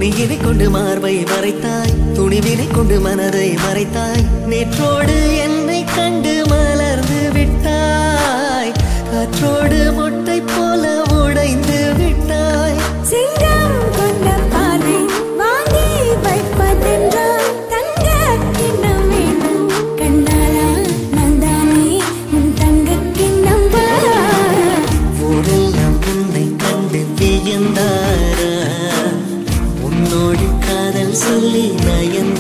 துணியினை கொண்டு மார்பை மறைத்தாய் துணிவினை கொண்டு மனதை மறைத்தாய் நேற்றோடு என்னை கண்டு மலர்ந்து விட்டாய் காற்றோடு மொட்டை போல உடைந்து விட்டாய் சிங்கம் கொண்ட பாலை வாங்கி வைப்பதென்றால் தங்க கிண்ணம் வேணும் கண்ணாலா நான் தானே உன் தங்க கிண்ணம் ஊரெல்லாம் உன்னை கண்டு வியந்தாரா உன்னோடு காதல் சொல்லி நயன்